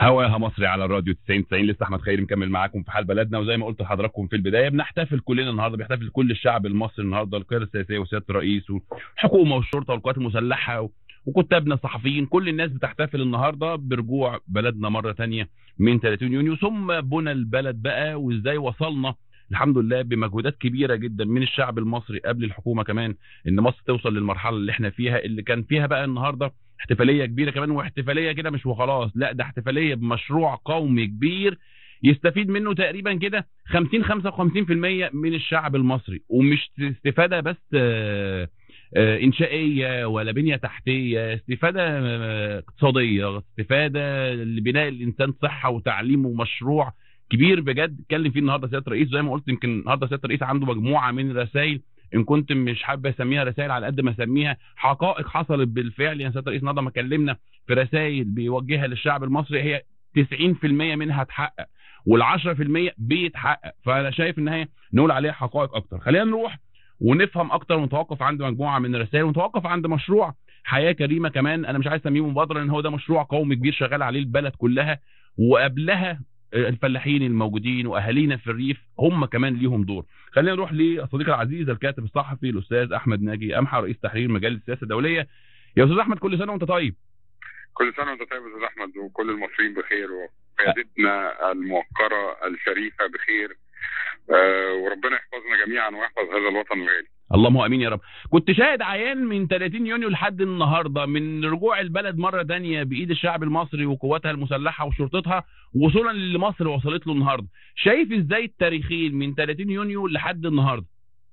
هواها مصري على الراديو 90 90 لسه احمد خيري مكمل معاكم في حال بلدنا وزي ما قلت لحضراتكم في البدايه بنحتفل كلنا النهارده بيحتفل كل الشعب المصري النهارده القياده السياسيه وسياده الرئيس والحكومه والشرطه والقوات المسلحه وكتابنا الصحفيين كل الناس بتحتفل النهارده برجوع بلدنا مره تانية من 30 يونيو ثم بنى البلد بقى وازاي وصلنا الحمد لله بمجهودات كبيره جدا من الشعب المصري قبل الحكومه كمان ان مصر توصل للمرحله اللي احنا فيها اللي كان فيها بقى النهارده احتفاليه كبيره كمان واحتفاليه كده مش وخلاص لا ده احتفاليه بمشروع قومي كبير يستفيد منه تقريبا كده 50 55% من الشعب المصري ومش استفاده بس آه، آه، انشائيه ولا بنيه تحتيه استفاده آه، اقتصاديه استفاده لبناء الانسان صحه وتعليم ومشروع كبير بجد اتكلم فيه النهارده سياده الرئيس زي ما قلت يمكن النهارده سياده الرئيس عنده مجموعه من الرسائل ان كنت مش حابب اسميها رسائل على قد ما اسميها حقائق حصلت بالفعل يعني سياده الرئيس النهارده ما كلمنا في رسائل بيوجهها للشعب المصري هي 90% منها اتحقق وال10% بيتحقق فانا شايف ان هي نقول عليها حقائق اكتر خلينا نروح ونفهم اكتر ونتوقف عند مجموعه من الرسائل ونتوقف عند مشروع حياه كريمه كمان انا مش عايز اسميه مبادره لان هو ده مشروع قومي كبير شغال عليه البلد كلها وقبلها الفلاحين الموجودين واهالينا في الريف هم كمان ليهم دور خلينا نروح للصديق العزيز الكاتب الصحفي الاستاذ احمد ناجي امحى رئيس تحرير مجله السياسه الدوليه يا استاذ احمد كل سنه وانت طيب كل سنه وانت طيب يا استاذ احمد وكل المصريين بخير وقيادتنا الموقره الشريفه بخير آه وربنا يحفظنا جميعا ويحفظ هذا الوطن الغالي اللهم امين يا رب كنت شاهد عيان من 30 يونيو لحد النهارده من رجوع البلد مره تانية بايد الشعب المصري وقواتها المسلحه وشرطتها وصولا للي مصر وصلت له النهارده شايف ازاي التاريخين من 30 يونيو لحد النهارده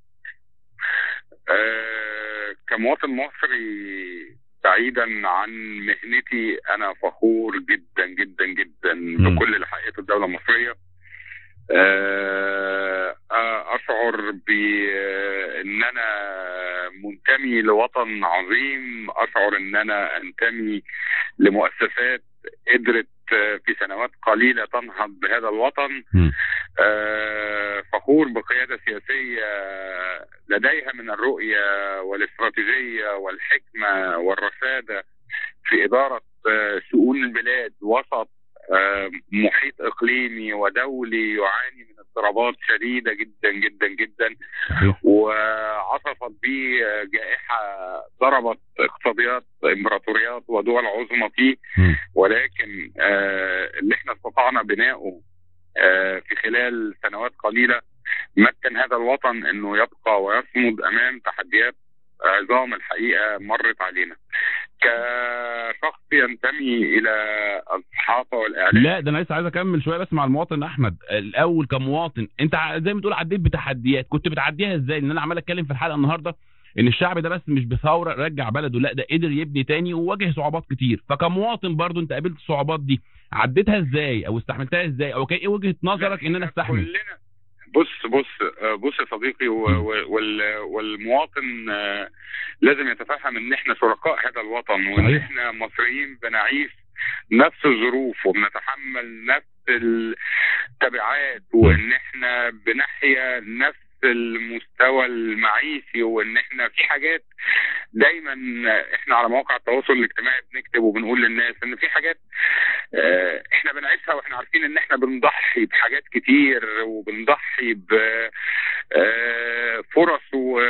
آه كمواطن مصري بعيدا عن مهنتي انا فخور جدا جدا جدا مم. بكل اللي حققته الدوله المصريه آه، آه، اشعر بان انا منتمي لوطن عظيم اشعر ان انا انتمي لمؤسسات قدرت آه، في سنوات قليله تنهض بهذا الوطن مم. آه، فخور بقياده سياسيه لديها من الرؤيه والاستراتيجيه والحكمه والرشاده في اداره آه، شؤون البلاد وسط آه، محيط اقليمي ودولي يعاني من اضطرابات شديده جدا جدا جدا صحيح وعصفت به جائحه ضربت اقتصاديات امبراطوريات ودول عظمى فيه مم. ولكن آه، اللي احنا استطعنا بناؤه آه، في خلال سنوات قليله مكن هذا الوطن انه يبقى ويصمد امام تحديات عظام الحقيقه مرت علينا. كشخص ينتمي الى الصحافه والاعلام لا ده انا لسه عايز اكمل شويه بس مع المواطن احمد الاول كمواطن انت ع- زي ما تقول عديت بتحديات كنت بتعديها ازاي ان انا عمال اتكلم في الحلقه النهارده ان الشعب ده بس مش بثوره رجع بلده لا ده قدر يبني تاني وواجه صعوبات كتير فكمواطن برضو انت قابلت الصعوبات دي عديتها ازاي او استحملتها ازاي او كان ايه وجهه نظرك ان انا استحمل كلنا بص بص آه، بص يا صديقي و- مم. و- وال- والمواطن آه، لازم يتفهم ان احنا شركاء هذا الوطن وان صحيح. احنا مصريين بنعيش نفس الظروف وبنتحمل نفس التبعات وان احنا بنحيا نفس المستوى المعيشي وان احنا في حاجات دايما احنا على مواقع التواصل الاجتماعي بنكتب وبنقول للناس ان في حاجات آه، احنا بنعيشها واحنا عارفين ان احنا بنضحي بحاجات كتير وبنضحي بفرص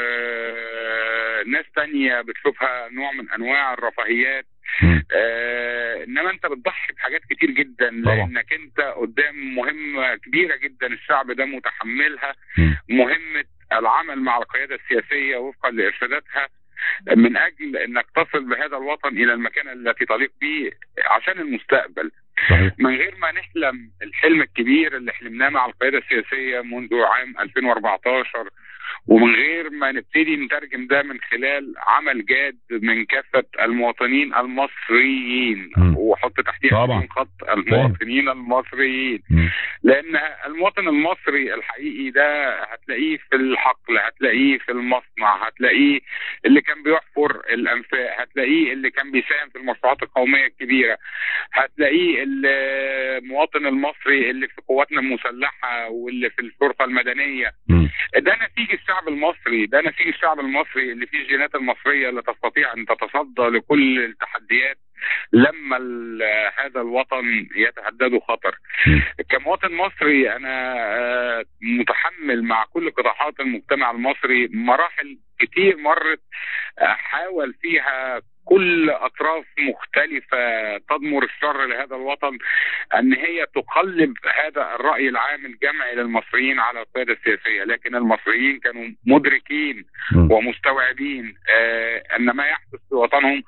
وناس تانية بتشوفها نوع من انواع الرفاهيات مم. آه، انما انت بتضحي بحاجات كتير جدا طبعا. لانك انت قدام مهمه كبيره جدا الشعب ده متحملها مم. مهمه العمل مع القياده السياسيه وفقا لارشاداتها من اجل انك تصل بهذا الوطن الى المكانه التي تليق به عشان المستقبل صحيح من غير ما نحلم الحلم الكبير اللي حلمناه مع القياده السياسيه منذ عام 2014 ومن غير ما نبتدي نترجم ده من خلال عمل جاد من كافه المواطنين المصريين مم. وحط تحتيها طبعا. مليون خط المواطنين المصريين مم. لان المواطن المصري الحقيقي ده هتلاقيه في الحقل هتلاقيه في المصنع هتلاقيه اللي كان بيحفر الانفاق هتلاقيه اللي كان بيساهم في المشروعات القوميه الكبيره هتلاقيه المواطن المصري اللي في قواتنا المسلحه واللي في الشرطه المدنيه مم. ده نتيجه الشعب المصري ده نسيج الشعب المصري اللي فيه الجينات المصريه اللي تستطيع ان تتصدى لكل التحديات لما ال- هذا الوطن يتهدده خطر مم. كمواطن مصري انا آه، متحمل مع كل قطاعات المجتمع المصري مراحل كتير مرت آه، حاول فيها كل اطراف مختلفه تضمر الشر لهذا الوطن ان هي تقلب هذا الراي العام الجمعي للمصريين على القياده السياسيه لكن المصريين كانوا مدركين مم. ومستوعبين آه ان ما يحدث في وطنهم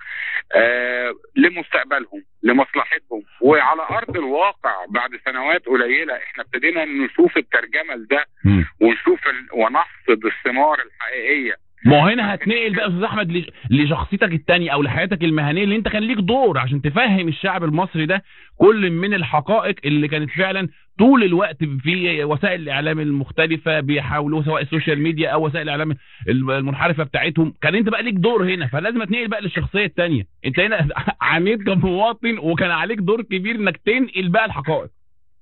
آه لمستقبلهم لمصلحتهم وعلى ارض الواقع بعد سنوات قليله احنا ابتدينا نشوف الترجمه لده مم. ونشوف ال... ونحصد الثمار الحقيقيه ما هو هنا هتنقل بقى يا استاذ احمد لش- لشخصيتك التانية او لحياتك المهنيه اللي انت كان ليك دور عشان تفهم الشعب المصري ده كل من الحقائق اللي كانت فعلا طول الوقت في وسائل الاعلام المختلفه بيحاولوا سواء السوشيال ميديا او وسائل الاعلام المنحرفه بتاعتهم كان انت بقى ليك دور هنا فلازم تنقل بقى للشخصيه التانية انت هنا عانيت كمواطن وكان عليك دور كبير انك تنقل بقى الحقائق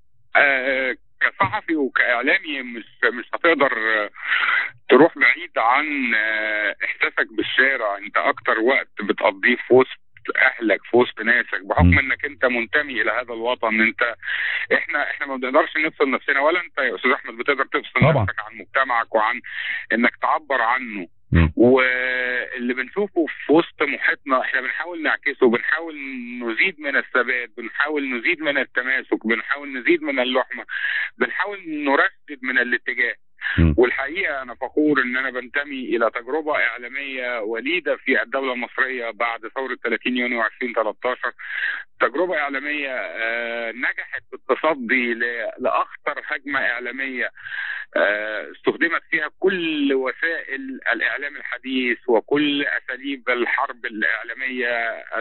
آه كصحفي وكاعلامي مش مش هتقدر آه، تروح بعيد عن آه، احساسك بالشارع انت اكتر وقت بتقضيه في وسط اهلك في وسط ناسك م. بحكم انك انت منتمي الى هذا الوطن انت احنا احنا ما بنقدرش نفصل نفسنا ولا انت يا استاذ احمد بتقدر تفصل طبعا. نفسك عن مجتمعك وعن انك تعبر عنه م. واللي بنشوفه في وسط محيطنا احنا بنحاول نعكسه بنحاول نزيد من الثبات بنحاول نزيد من التماسك بنحاول نزيد من اللحمه بنحاول نرشد من الاتجاه م. والحقيقه انا فخور ان انا بنتمي الى تجربه اعلاميه وليده في الدوله المصريه بعد ثوره 30 يونيو 2013 تجربه اعلاميه آه، نجحت في التصدي ل- لاخطر هجمه اعلاميه آه، استخدمت فيها كل وسائل الاعلام الحديث وكل اساليب الحرب الاعلاميه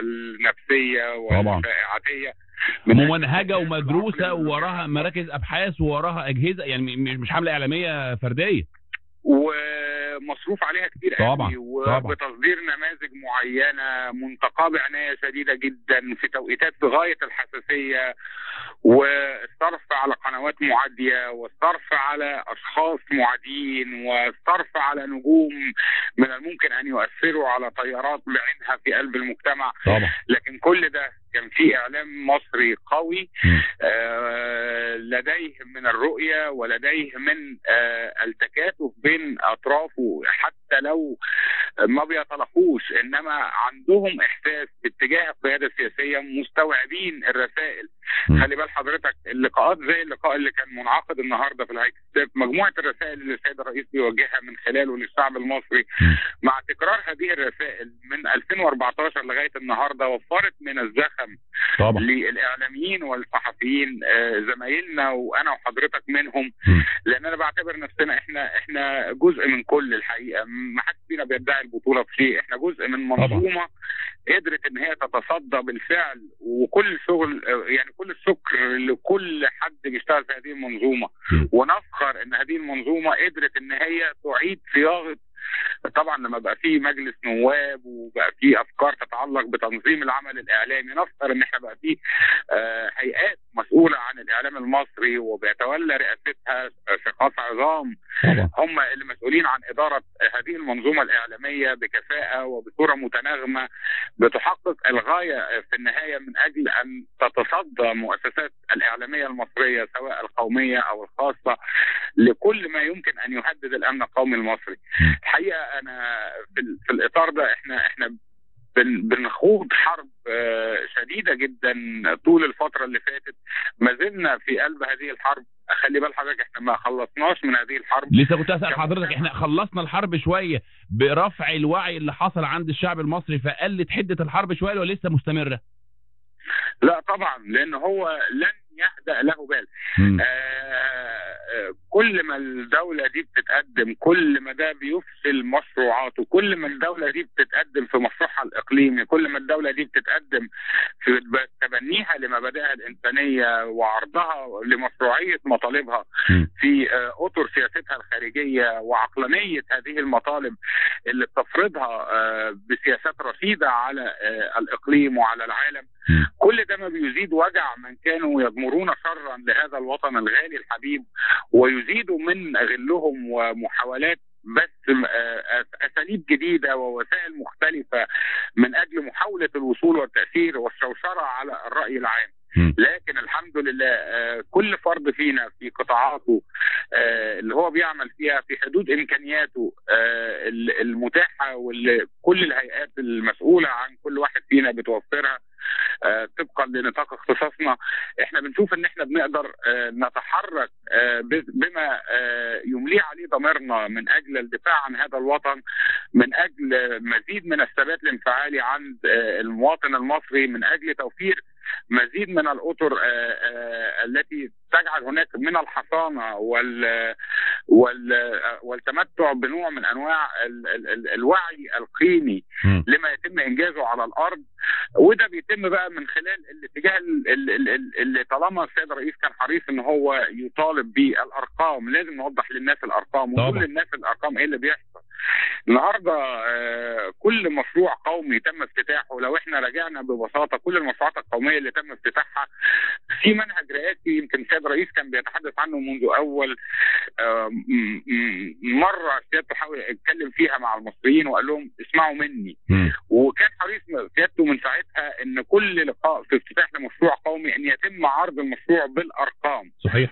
النفسيه والشائعاتيه من ممنهجه ومدروسه ووراها مراكز ابحاث ووراها اجهزه يعني م- مش حمله اعلاميه فرديه ومصروف عليها كتير طبعا، قوي طبعا. وبتصدير نماذج معينه منتقاه بعنايه شديده جدا في توقيتات في غايه الحساسيه والصرف على قنوات معاديه والصرف على اشخاص معادين والصرف على نجوم من الممكن ان يؤثروا على تيارات بعينها في قلب المجتمع طبعا لكن كل ده كان في اعلام مصري قوي م. آه، لديه من الرؤيه ولديه من آه، التكاتف بين اطرافه حتى لو ما بيتلقوش انما عندهم احساس باتجاه القياده السياسيه مستوعبين الرسائل م. خلي بال حضرتك اللقاءات زي اللقاء اللي كان منعقد النهارده في الهيك ستيب مجموعه الرسائل اللي السيد الرئيس بيوجهها من خلاله للشعب المصري م. مع تكرار هذه الرسائل من 2014 لغايه النهارده وفرت من الزخم طبعا للاعلاميين والصحفيين آه، زمايلنا وانا وحضرتك منهم م. لان انا بعتبر نفسنا احنا احنا جزء من كل الحقيقه ما حدش فينا بيدعي البطوله في شيء احنا جزء من منظومه قدرت ان هي تتصدى بالفعل وكل شغل آه، يعني كل الشكر لكل حد بيشتغل في هذه المنظومه م. ونفخر ان هذه المنظومه قدرت ان هي تعيد صياغه طبعا لما بقى في مجلس نواب وبقى في افكار تتعلق بتنظيم العمل الاعلامي نفكر ان احنا بقى في آه، هيئات مسؤوله عن الاعلام المصري وبيتولى رئاستها اشخاص عظام طبعا هم اللي مسؤولين عن اداره هذه المنظومه الاعلاميه بكفاءه وبصوره متناغمه بتحقق الغايه في النهايه من اجل ان تتصدى مؤسسات الاعلاميه المصريه سواء القوميه او الخاصه لكل ما يمكن ان يهدد الامن القومي المصري. الحقيقه انا في, ال- في الاطار ده احنا احنا بن- بنخوض حرب آه، شديده جدا طول الفتره اللي فاتت ما زلنا في قلب هذه الحرب خلي بال حضرتك احنا ما خلصناش من هذه الحرب لسه كنت اسال حضرتك احنا خلصنا الحرب شويه برفع الوعي اللي حصل عند الشعب المصري فقلت حده الحرب شويه ولا لسه مستمره؟ لا طبعا لان هو لن يهدأ له بال مم. آه، آه، كل ما الدولة دي بتتقدم كل ما ده بيفشل مشروعاته كل ما الدولة دي بتتقدم في مشروعها الإقليمي كل ما الدولة دي بتتقدم في ب- تبنيها لمبادئها الإنسانية وعرضها لمشروعية مطالبها مم. في آه، أطر سياستها الخارجية وعقلانية هذه المطالب اللي بتفرضها آه، بسياسات رشيدة على آه، الإقليم وعلى العالم مم. كل ده ما بيزيد وجع من كانوا يضمرون شرا لهذا الوطن الغالي الحبيب ويزيدوا من غلهم ومحاولات بس آه، اساليب جديده ووسائل مختلفه من اجل محاوله الوصول والتاثير والشوشره على الراي العام مم. لكن الحمد لله آه، كل فرد فينا في قطاعاته آه، اللي هو بيعمل فيها في حدود امكانياته آه، ال- المتاحه واللي كل الهيئات المسؤوله عن كل واحد فينا بتوفرها آه، طبقا لنطاق اختصاصنا احنا بنشوف ان احنا بنقدر آه، نتحرك آه، ب- بما آه، يمليه عليه ضميرنا من اجل الدفاع عن هذا الوطن من اجل مزيد من الثبات الانفعالي عند آه، المواطن المصري من اجل توفير مزيد من الاطر آه، آه، التي تجعل هناك من الحصانه وال وال آه، والتمتع بنوع من انواع ال- ال- ال- الوعي القيمي مم. لما يتم انجازه على الارض وده بيتم بقى من خلال الاتجاه ال- ال- ال- ال- اللي طالما السيد الرئيس كان حريص ان هو يطالب بالارقام لازم نوضح للناس الارقام ونقول طبعا. للناس الارقام ايه اللي بيحصل النهارده آه، كل مشروع قومي تم افتتاحه لو احنا راجعنا ببساطه كل المشروعات القوميه اللي تم افتتاحها في منهج رئاسي يمكن السيد الرئيس كان بيتحدث عنه منذ اول آه، م- م- مره سيادته حاول يتكلم فيها مع المصريين وقال لهم اسمعوا مني مم. وكان حريص سيادته من ساعتها ان كل لقاء في افتتاح لمشروع قومي ان يتم عرض المشروع بالارقام صحيح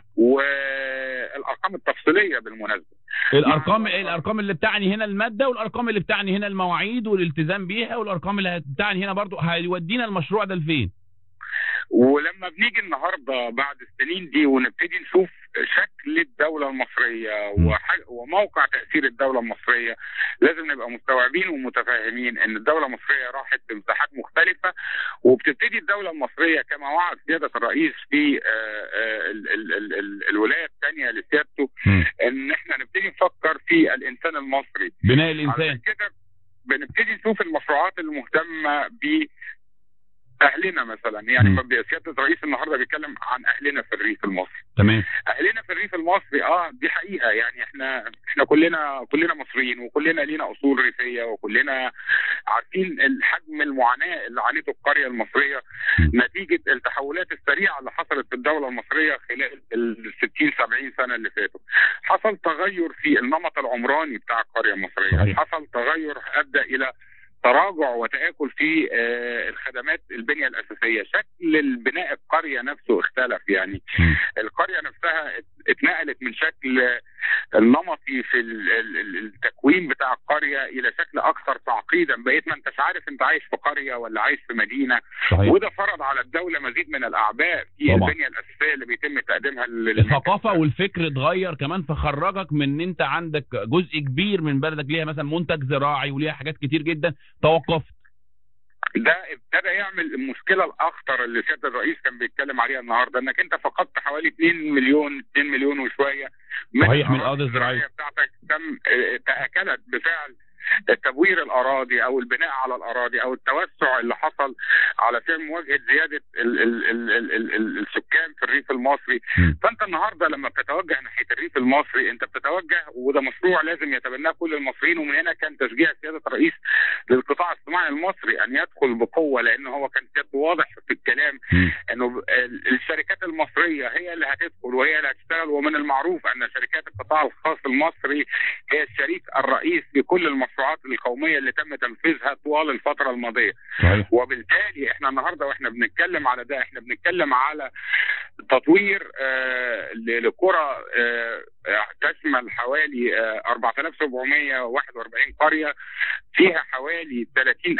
والارقام التفصيليه بالمناسبه الارقام الارقام اللي بتعني هنا الماده والارقام اللي بتعني هنا المواعيد والالتزام بيها والارقام اللي بتعني هنا برضو هيودينا المشروع ده لفين ولما بنيجي النهارده بعد السنين دي ونبتدي نشوف شكل الدوله المصريه م. وح- وموقع تاثير الدوله المصريه لازم نبقى مستوعبين ومتفاهمين ان الدوله المصريه راحت بمساحات مختلفه وبتبتدي الدوله المصريه كما وعد سياده الرئيس في آه، آه، ال- ال- ال- ال- الولايه الثانيه لسيادته مم. ان احنا نبتدي نفكر في الانسان المصري بناء علشان الانسان كده بنبتدي نشوف المشروعات المهتمه ب اهلنا مثلا يعني مم. ما بي- سياده الرئيس النهارده بيتكلم عن اهلنا في الريف المصري تمام اهلنا في الريف المصري اه دي حقيقه يعني احنا احنا كلنا كلنا مصريين وكلنا لينا اصول ريفيه وكلنا عارفين الحجم المعاناه اللي عانته القريه المصريه م. نتيجه التحولات السريعه اللي حصلت في الدوله المصريه خلال ال 60 70 سنه اللي فاتوا حصل تغير في النمط العمراني بتاع القريه المصريه صحيح. حصل تغير ادى الى تراجع وتآكل في آه، الخدمات البنية الأساسية شكل البناء القرية نفسه اختلف يعني مم. القرية نفسها ات- اتنقلت من شكل النمطي في ال- ال- ال- التكوين بتاع القرية إلى شكل أكثر تعقيدا بقيت ما أنتش عارف أنت عايش في قرية ولا عايش في مدينة صحيح وده فرض على الدولة مزيد من الأعباء في طبعا. البنية الأساسية اللي بيتم تقديمها لل- الثقافه والفكر اتغير كمان فخرجك من ان انت عندك جزء كبير من بلدك ليها مثلا منتج زراعي وليها حاجات كتير جدا توقفت ده ابتدى يعمل المشكله الاخطر اللي سياده الرئيس كان بيتكلم عليها النهارده انك انت فقدت حوالي 2 مليون 2 مليون وشويه صحيح، من الأراضي الزراعية. بتاعتك تم اه، تاكلت بفعل تبوير الاراضي او البناء على الاراضي او التوسع اللي حصل على سبيل مواجهه زياده ال ال ال ال ال ال السكان في الريف المصري مم. فانت النهارده لما بتتوجه ناحيه الريف المصري انت بتتوجه وده مشروع لازم يتبناه كل المصريين ومن هنا كان تشجيع سياده الرئيس للقطاع الصناعي المصري ان يدخل بقوه لان هو كان سيادته واضح في الكلام مم. انه ب- ال- الشركات المصريه هي اللي هتدخل وهي اللي هتشتغل ومن المعروف ان شركات القطاع الخاص المصري هي الشريك الرئيس في كل المشروعات القوميه اللي تم تنفيذها طوال الفتره الماضيه صحيح وبالتالي احنا النهارده واحنا بنتكلم على ده احنا بنتكلم على تطوير آه ل- لقرى آه آه، تشمل حوالي آه 4741 قريه فيها حوالي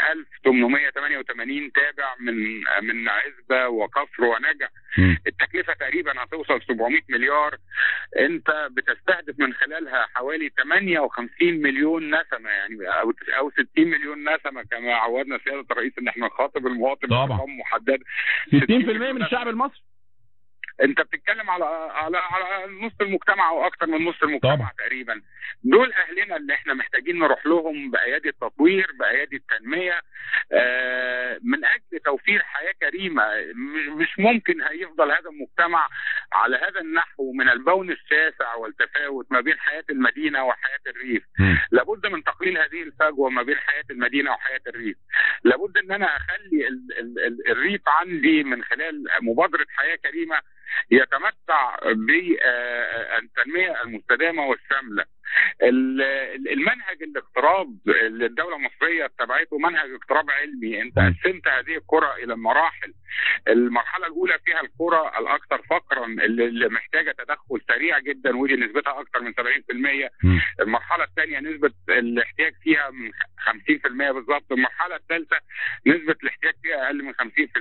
30888 تابع من آه، من عزبه وكفر ونجع مم. التكلفه تقريبا هتوصل 700 مليار انت بتستهدف من خلالها حوالي 58 مليون نسمه يعني او او 60 مليون نسمه كما عودنا سياده الرئيس ان احنا نخاطب المواطن طبعا. بارقام محدده 60% من الشعب المصري انت بتتكلم على على على نص المجتمع او اكثر من نص المجتمع طبعا. تقريبا دول اهلنا اللي احنا محتاجين نروح لهم بايادي التطوير بايادي التنميه آه، من اجل توفير حياه كريمه م- مش ممكن هيفضل هذا المجتمع على هذا النحو من البون الشاسع والتفاوت ما بين حياه المدينه وحياه الريف مم. لابد من تقليل هذه الفجوه ما بين حياه المدينه وحياه الريف لابد ان انا اخلي ال ال ال الريف عندي من خلال مبادره حياه كريمه يتمتع بالتنميه المستدامه والشامله ال- ال- المنهج الاقتراب اللي الدوله المصريه اتبعته منهج اقتراب علمي انت مم. قسمت هذه القرى الى مراحل المرحله الاولى فيها القرى الاكثر فقرا اللي اللي محتاجه تدخل سريع جدا ودي نسبتها اكثر من 70% مم. المرحله الثانيه نسبه الاحتياج فيها من 50% بالظبط المرحله الثالثه نسبه الاحتياج فيها اقل من 50%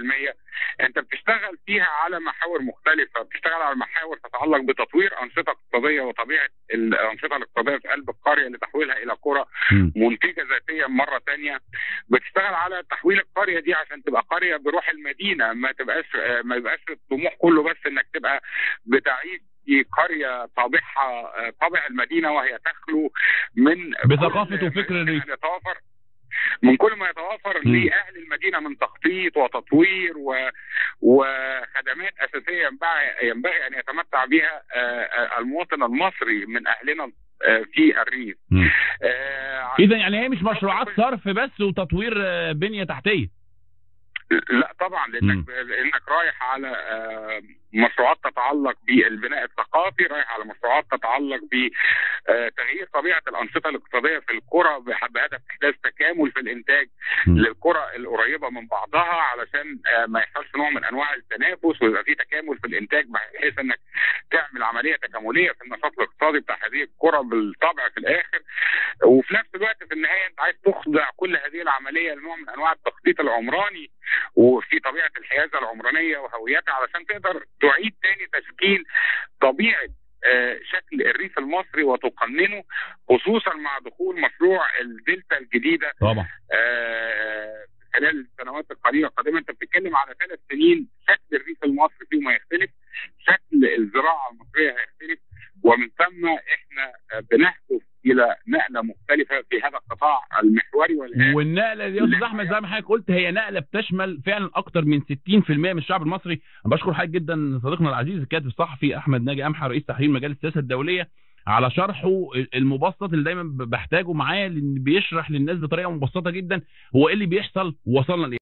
انت بتشتغل فيها على محاور مختلفه بتشتغل على محاور تتعلق بتطوير انشطه اقتصاديه وطبيعه الانشطه الاقتصاديه في قلب القريه لتحويلها الى قرى مم. منتجه ذاتيا مره تانية بتشتغل على تحويل القريه دي عشان تبقى قريه بروح المدينه ما تبقاش آه، ما يبقاش الطموح كله بس انك تبقى بتعيش في قريه طابعها آه، طابع المدينه وهي تخلو من بثقافة كل وفكر ما الريف. يمكن أن يتوافر من كل ما يتوافر مم. لاهل المدينه من تخطيط وتطوير و... وخدمات اساسيه ينبغي ينبغي ان يتمتع بها آه، آه، المواطن المصري من اهلنا آه، في الريف مم. آه، اذا يعني هي مش مشروعات صرف بس وتطوير آه، بنيه تحتيه لا طبعا مم. لانك لانك رايح على آه، مشروعات تتعلق بالبناء الثقافي رايح على مشروعات تتعلق بتغيير طبيعه الانشطه الاقتصاديه في القرى بح- بهدف احداث تكامل في الانتاج مم. للقرى القريبه من بعضها علشان آه، ما يحصلش نوع من انواع التنافس ويبقى في تكامل في الانتاج بحيث انك تعمل عمليه تكامليه في النشاط الاقتصادي بتاع هذه القرى بالطبع في الاخر وفي نفس الوقت في النهايه انت عايز تخضع كل هذه العمليه لنوع من انواع التخطيط العمراني وفي طبيعه الحيازه العمرانيه وهويتها علشان تقدر تعيد تاني تشكيل طبيعه آه، شكل الريف المصري وتقننه خصوصا مع دخول مشروع الدلتا الجديده طبعا آه، خلال السنوات القليله القادمه انت بتتكلم على ثلاث سنين شكل الريف المصري فيه ما يختلف شكل الزراعه المصريه هيختلف ومن ثم احنا آه، بنهدف الى نقله مختلفه في هذا القطاع المحوري والهام والنقله دي يا استاذ احمد زي ما حضرتك قلت هي نقله بتشمل فعلا اكتر من 60% من الشعب المصري انا بشكر حضرتك جدا صديقنا العزيز الكاتب الصحفي احمد ناجي امحى رئيس تحرير مجال السياسه الدوليه على شرحه المبسط اللي دايما بحتاجه معاه لان بيشرح للناس بطريقه مبسطه جدا هو ايه اللي بيحصل ووصلنا لايه